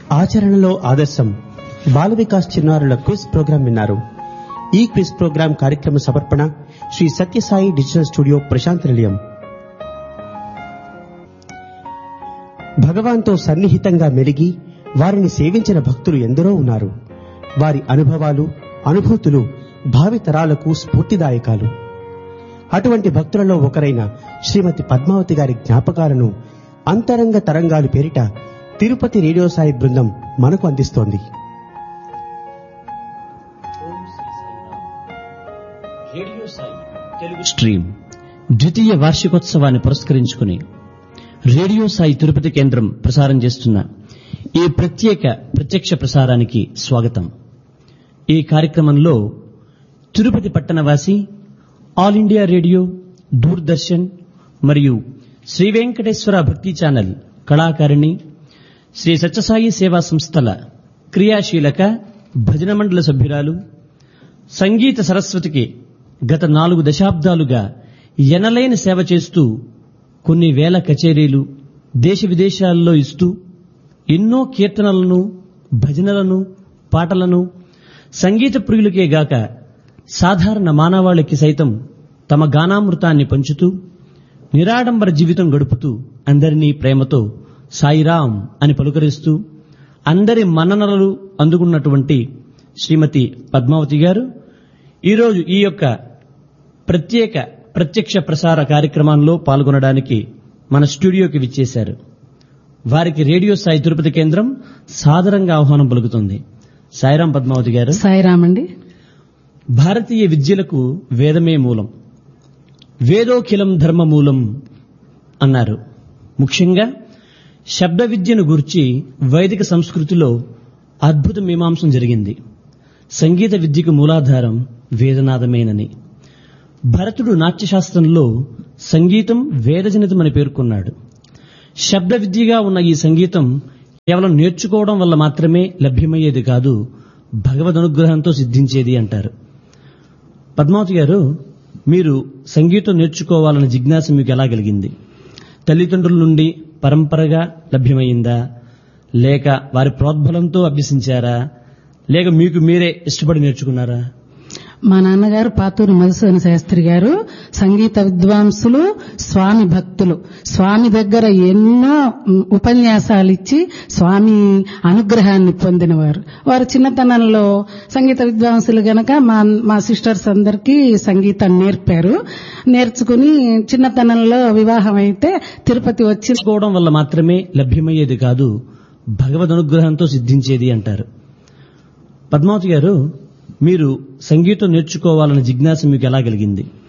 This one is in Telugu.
ఆచరణలో ఆదర్శం బాల వికాస్ చిన్నారుల క్విజ్ ప్రోగ్రాం విన్నారు ఈ క్విజ్ ప్రోగ్రాం కార్యక్రమ సమర్పణ శ్రీ సత్యసాయి డిజిటల్ స్టూడియో ప్రశాంత్ నిలయం భగవాన్తో సన్నిహితంగా మెలిగి వారిని సేవించిన భక్తులు ఎందరో ఉన్నారు వారి అనుభవాలు అనుభూతులు భావి తరాలకు స్ఫూర్తిదాయకాలు అటువంటి భక్తులలో ఒకరైన శ్రీమతి పద్మావతి గారి జ్ఞాపకాలను అంతరంగ తరంగాలు పేరిట తిరుపతి రేడియో సాయి బృందం మనకు అందిస్తోంది రేడియో సాయి తెలుగు స్ట్రీమ్ ద్వితీయ వార్షికోత్సవాన్ని పురస్కరించుకుని రేడియో సాయి తిరుపతి కేంద్రం ప్రసారం చేస్తున్న ఈ ప్రత్యేక ప్రత్యక్ష ప్రసారానికి స్వాగతం ఈ కార్యక్రమంలో తిరుపతి పట్టణవాసి ఆల్ ఇండియా రేడియో దూరదర్శన్ మరియు శ్రీ వెంకటేశ్వర భక్తి ఛానల్ కళాకారిణి శ్రీ సత్యసాయి సేవా సంస్థల క్రియాశీలక భజన మండల సభ్యురాలు సంగీత సరస్వతికి గత నాలుగు దశాబ్దాలుగా ఎనలేని సేవ చేస్తూ కొన్ని వేల కచేరీలు దేశ విదేశాల్లో ఇస్తూ ఎన్నో కీర్తనలను భజనలను పాటలను సంగీత ప్రియులకే గాక సాధారణ మానవాళికి సైతం తమ గానామృతాన్ని పంచుతూ నిరాడంబర జీవితం గడుపుతూ అందరినీ ప్రేమతో సాయిరాం అని పలుకరిస్తూ అందరి మన్ననలు అందుకున్నటువంటి శ్రీమతి పద్మావతి గారు ఈరోజు ఈ యొక్క ప్రత్యేక ప్రత్యక్ష ప్రసార కార్యక్రమంలో పాల్గొనడానికి మన స్టూడియోకి విచ్చేశారు వారికి రేడియో సాయి తిరుపతి కేంద్రం సాదరంగా ఆహ్వానం పలుకుతుంది సాయిరాం పద్మావతి గారు సాయిరామండి భారతీయ విద్యలకు వేదమే మూలం వేదోఖిలం ధర్మమూలం అన్నారు ముఖ్యంగా శబ్ద విద్యను గురించి వైదిక సంస్కృతిలో అద్భుత మీమాంసం జరిగింది సంగీత విద్యకు మూలాధారం వేదనాదమేనని భరతుడు నాట్యశాస్త్రంలో సంగీతం వేదజనితమని పేర్కొన్నాడు శబ్ద విద్యగా ఉన్న ఈ సంగీతం కేవలం నేర్చుకోవడం వల్ల మాత్రమే లభ్యమయ్యేది కాదు భగవద్ అనుగ్రహంతో సిద్ధించేది అంటారు పద్మావతి గారు మీరు సంగీతం నేర్చుకోవాలన్న జిజ్ఞాస మీకు ఎలా కలిగింది తల్లిదండ్రుల నుండి పరంపరగా లభ్యమైందా లేక వారి ప్రోద్బలంతో అభ్యసించారా లేక మీకు మీరే ఇష్టపడి నేర్చుకున్నారా మా నాన్నగారు పాతూరు మధుసూదన శాస్త్రి గారు సంగీత విద్వాంసులు స్వామి భక్తులు స్వామి దగ్గర ఎన్నో ఉమ్, ఉపన్యాసాలు ఇచ్చి స్వామి అనుగ్రహాన్ని పొందినవారు వారు చిన్నతనంలో సంగీత విద్వాంసులు గనక మా మా సిస్టర్స్ అందరికీ సంగీతం నేర్పారు నేర్చుకుని చిన్నతనంలో వివాహం అయితే తిరుపతి వచ్చి నేర్చుకోవడం వల్ల మాత్రమే లభ్యమయ్యేది కాదు భగవద్ అనుగ్రహంతో సిద్ధించేది అంటారు పద్మావతి గారు మీరు సంగీతం నేర్చుకోవాలన్న జిజ్ఞాస మీకు ఎలా కలిగింది